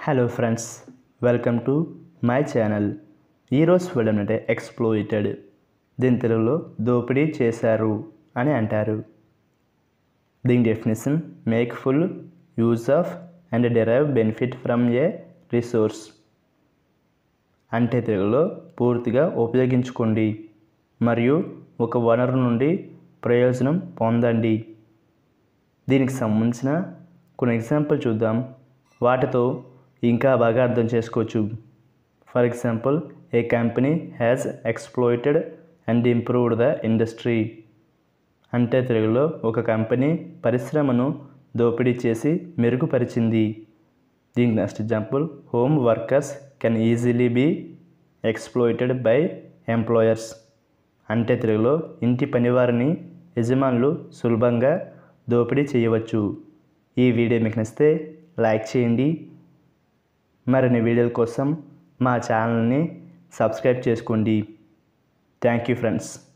hello friends welcome to my channel ఈరోజు video అంటే exploited దీని తెలుగులో దోపిడీ చేశారు అని అంటారు దీని definition make full use of and derive benefit from a resource అంటే తెలుగులో పూర్తిగా ఉపయోగించుకోండి మరియు ఒక వనరు నుండి ప్రయోజనం పొందండి దీనికి సంబంధించిన కొన్ని ఎగ్జాంపుల్ చూద్దాం వాటితో ఇంకా బాగా అర్థం చేసుకోవచ్చు for example a company has exploited and improved the industry అంటే తెలుగులో ఒక కంపెనీ పరిశ్రమను దోపిడీ చేసి మెరుగుపరిచింది దీనికి next example home workers can easily be exploited by employers అంటే తెలుగులో ఇంటి పనివారిని యజమానులు సులభంగా దోపిడీ చేయవచ్చు ఈ వీడియో మీకు నచ్చితే లైక్ చేయండి మరిన్ని వీడియోల కోసం మా ఛానల్ని సబ్స్క్రైబ్ చేసుకోండి థ్యాంక్ యూ ఫ్రెండ్స్